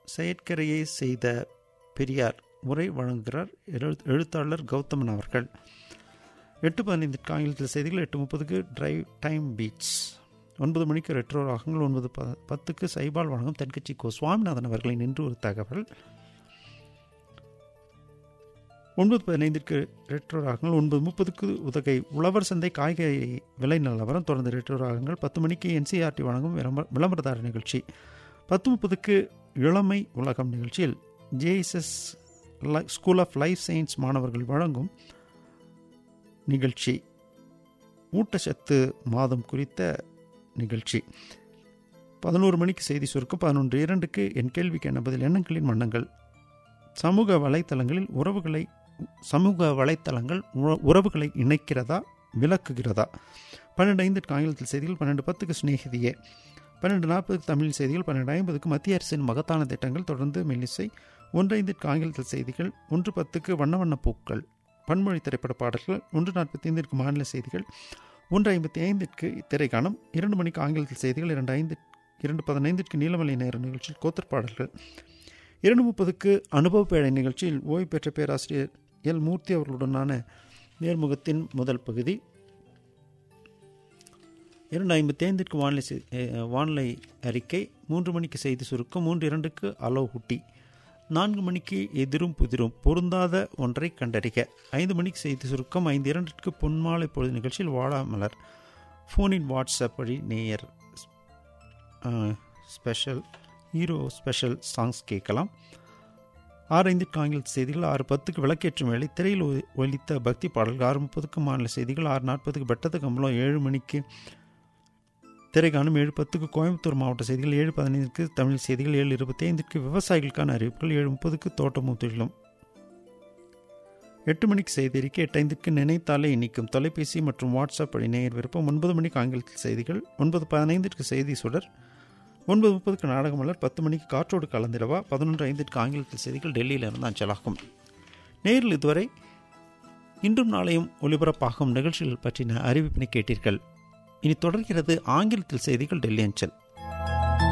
செயற்கரையை செய்த பெரியார் உரை வழங்குகிறார் எழு- எழுத்தாளர் கௌதமன் அவர்கள் எட்டு பதினைந்திற்கு ஆங்கிலத்தில் செய்திகள் எட்டு முப்பதுக்கு டிரைவ் டைம் பீட்ஸ் ஒன்பது மணிக்கு ரெட்ரோ ராகங்கள் ஒன்பது ப பத்துக்கு சைபால் வழங்கும் தென்கட்சி கோ சுவாமிநாதன் அவர்களின் இன்று ஒரு தகவல் ஒன்பது பதினைந்திற்கு ரெட்ரோ ராகங்கள் ஒன்பது முப்பதுக்கு உதகை உழவர் சந்தை காய்கறி விலை நிலவரம் தொடர்ந்து ரெட்ரோ ராகங்கள் பத்து மணிக்கு என்சிஆர்டி வழங்கும் விளம்பர விளம்பரதார நிகழ்ச்சி பத்து முப்பதுக்கு இளமை உலகம் நிகழ்ச்சியில் JSS school of life science மாணவர்கள் வழங்கும் நிகழ்ச்சி ஊட்டச்சத்து மாதம் குறித்த நிகழ்ச்சி பதினோரு மணிக்கு செய்தி சுருக்கம் பதினொன்று இரண்டுக்கு என் கேள்விக்கு என்ன பதில் எண்ணங்களின் வண்ணங்கள் சமூக வலைத்தளங்களில் உறவுகளை சமூக வலைத்தளங்கள் உற- உறவுகளை இணைக்கிறதா விளக்குகிறதா பன்னெண்டு ஐந்துக்கு ஆங்கிலத்தில் செய்திகள் பன்னெண்டு பத்துக்கு சிநேகிதியே பன்னெண்டு நாற்பதுக்கு தமிழ் செய்திகள் பன்னெண்டு ஐம்பதுக்கு மத்திய அரசின் மகத்தான திட்டங்கள் தொடர்ந்து மெல்லிசை ஒன்று ஐந்திற்கு ஆங்கிலத்தில் செய்திகள் ஒன்று பத்துக்கு வண்ண வண்ண பூக்கள் பன்மொழி திரைப்பட பாடல்கள் ஒன்று நாற்பத்தி ஐந்திற்கு மாநில செய்திகள் ஒன்று ஐம்பத்தி ஐந்திற்கு திரைக்காணம் இரண்டு மணிக்கு ஆங்கிலத்தில் செய்திகள் இரண்டு ஐந்து இரண்டு பதினைந்திற்கு நீலமலை நேர நிகழ்ச்சியில் கோத்தர் பாடல்கள் இரண்டு முப்பதுக்கு அனுபவ பேழை நிகழ்ச்சியில் ஓய்வு பெற்ற பேராசிரியர் எல் மூர்த்தி அவர்களுடனான நேர்முகத்தின் முதல் பகுதி இரண்டு ஐம்பத்தி ஐந்திற்கு வானிலை செய்- அஹ், வானிலை அறிக்கை மூன்று மணிக்கு செய்தி சுருக்கம் மூன்று இரண்டுக்கு அலோ ஹுட்டி நான்கு மணிக்கு எதிரும் புதிரும் பொருந்தாத ஒன்றை கண்டறிக ஐந்து மணிக்கு செய்தி சுருக்கம் ஐந்து இரண்டிற்கு பொன்மாலை பொழுது நிகழ்ச்சியில் வாழாமலர் ஃபோனின் வாட்ஸ்அப் வழி நேயர் ah, special hero special songs கேட்கலாம் ஆறு ஐந்துக்கு ஆங்கில செய்திகள் ஆறு பத்துக்கு விளக்கேற்றும் வேலை திரையில் ஒ- ஒலித்த பக்தி பாடல்கள் ஆறு முப்பதுக்கு மாநில செய்திகள் ஆறு நாற்பதுக்கு பெட்டத்து கம்பளம் ஏழு மணிக்கு திரைக்காணும் ஏழு பத்துக்கு கோயம்புத்தூர் மாவட்ட செய்திகள் ஏழு பதினைந்துக்கு தமிழ் செய்திகள் ஏழு இருபத்தி ஐந்துக்கு விவசாயிகளுக்கான அறிவிப்புகள் ஏழு முப்பதுக்கு தோட்டமும் தொழிலும் எட்டு மணிக்கு செய்தி அறிக்கை எட்டு ஐந்துக்கு நினைத்தாலே இனிக்கும் தொலைபேசி மற்றும் வாட்ஸ்அப் வழி நேயர் விருப்பம் ஒன்பது மணிக்கு ஆங்கிலத்தில் செய்திகள் ஒன்பது பதினைந்திற்கு செய்தி சுடர் ஒன்பது முப்பதுக்கு நாடகமலர் பத்து மணிக்கு காற்றோடு கலந்திடவா பதினொன்று ஐந்திற்கு ஆங்கிலத்தில் செய்திகள் டெல்லியிலிருந்து அஞ்சலாகும் நேரில் இதுவரை இன்றும் நாளையும் ஒலிபரப்பாகும் நிகழ்ச்சிகள் பற்றின அறிவிப்பினை கேட்டீர்கள் இனி தொடர்கிறது ஆங்கிலத்தில் செய்திகள் டெல்லி அஞ்சல்